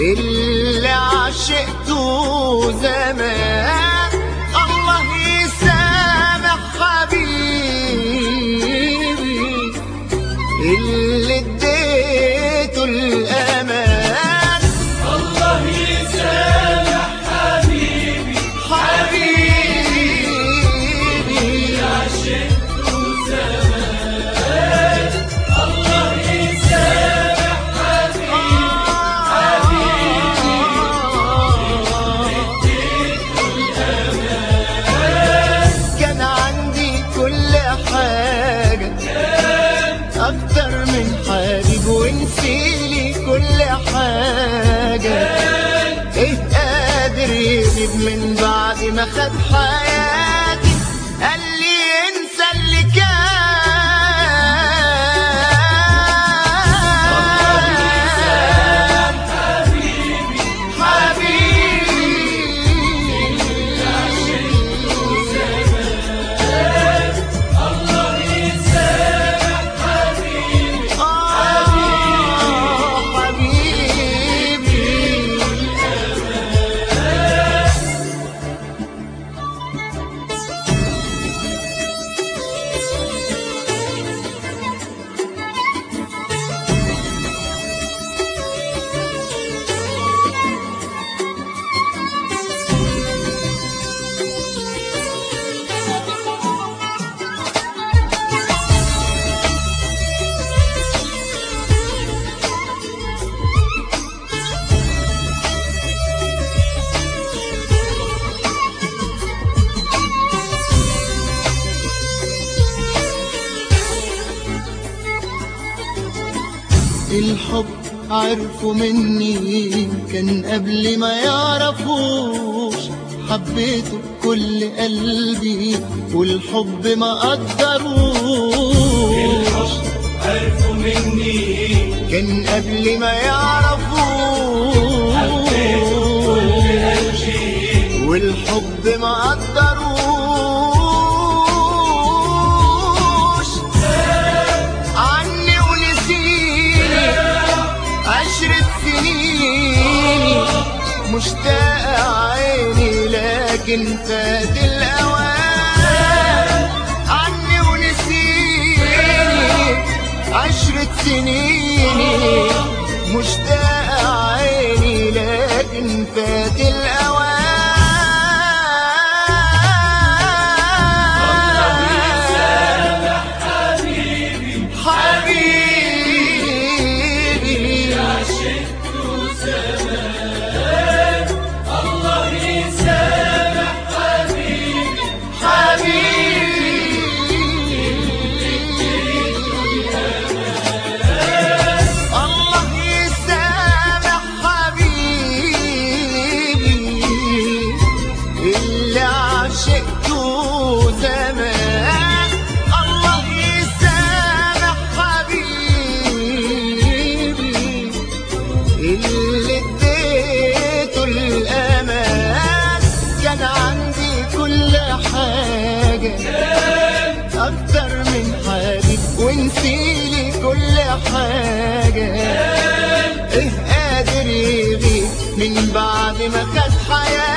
اللي عشقته زمان الله يسامح حبيبي اللي اديته الامان الله يسامح حبيبي حبيبي عشقته زمان الله يسامح حبيبي كان عندي كل حاجة أكتر من حبيب ونسيلي كل حاجة إيه قادر يغيب من بعد ما خد حياتي قال لي انسى اللي كان حبيبي الله يسامح حبيبي الحب عرفوا مني كان قبل ما يعرفوش حبيته بكل قلبي والحب ما قدروش عرفوا مني كان قبل ما يعرفوش والحب ما قدروش عني ونسيني عشرة سنين مشتاق عيني لكن فات الأوان عني ونسيني عشرة سنين مشتاق عيني لكن فات الأوان حبيبي حبيبي عشقته زمان الله يسامح حبيبي الله يسامح حبيبي اللي عشقته زمان الله يسامح حبيبي اللي اديته الامان كان عندي كل حاجه اكتر من حبيب ونسيلي كل حاجه ايه قادر يغيب من بعد ما خد حياتي